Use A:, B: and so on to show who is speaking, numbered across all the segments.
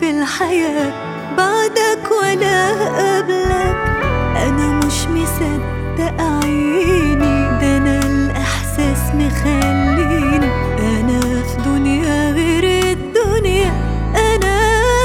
A: في الحياة بعدك ولا قبلك أنا مش مصدق عيني ده أنا الإحساس مخليني أنا في دنيا غير الدنيا أنا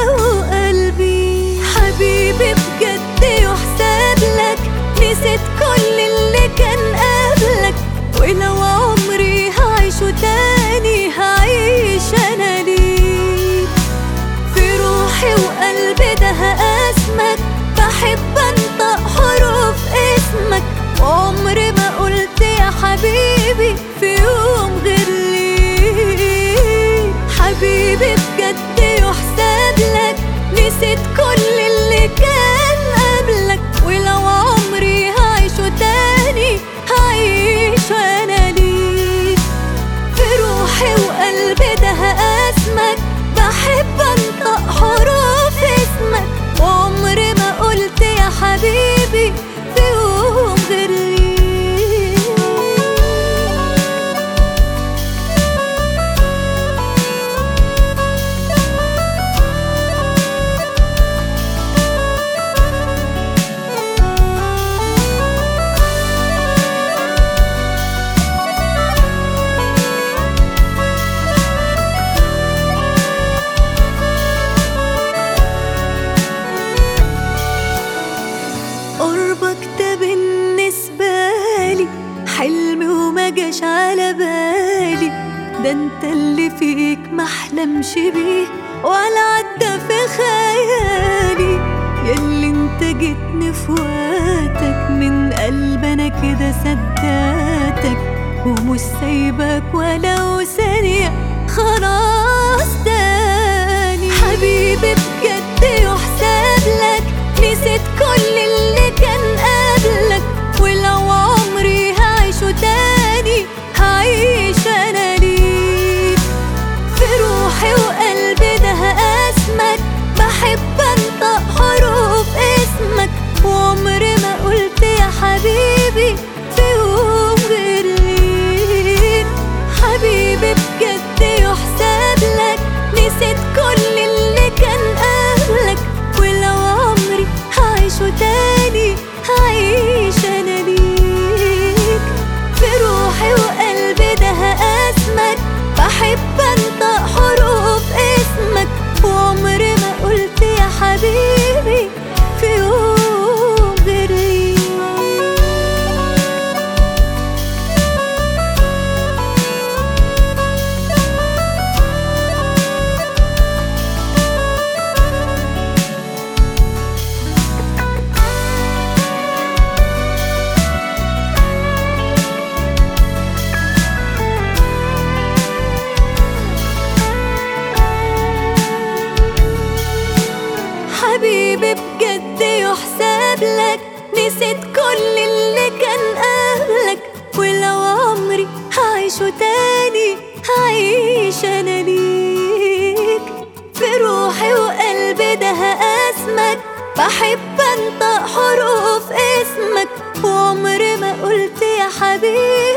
A: وقلبي حبيبي بجد يحسب لك نسيت كل اللي كان قبلك ولو عمري هعيشه تاني هعيش أنا ليك في روحي وقلبي ده هقاسمك بحب انطق حروف اسمك وعمري ما قلت يا حبيبي في يوم غير ليك حبيبي بجد يحسب لك نسيت كل اللي كان قبلك ولو عمري هعيشه تاني هعيش انا ليك في روحي وقلبي ده هقاسمك بحب انطق حروف اسمك وعمري ما قلت يا حبيبي في يوم غير ليك قربك ده بالنسبة لي حلم وما جاش على بالي ده انت اللي فيك محلمش بيه ولا عدى في خيالي ياللي انت جيتني في وقتك من قلب انا كده صدقتك ومش سايبك ولو ثانية خلاص تاني حبيبي بجد يحسب لك نسيت كل اللي كان قبلك ولو عمري هعيشه تاني هعيش انا ليك في روحي وقلبي ده هقاسمك بحب انطق حروف اسمك وعمري ما قلت يا حبيبي في يوم غير ليك حبيبي بجد يحسب لك نسيت كل اللي كان قبلك ولو عمري هعيشه تاني هعيش انا ليك في روحي وقلبي ده هقاسمك بحب انطق حروف اسمك وعمري ما قلت يا حبيبي في يوم غير ليك حبيبي بجد يحسب لك نسيت كل اللي كان قبلك ولو عمري هعيشه تاني هعيش انا ليك في روحي وقلبي ده هقاسمك بحب انطق حروف اسمك وعمري ما قلت يا حبيبي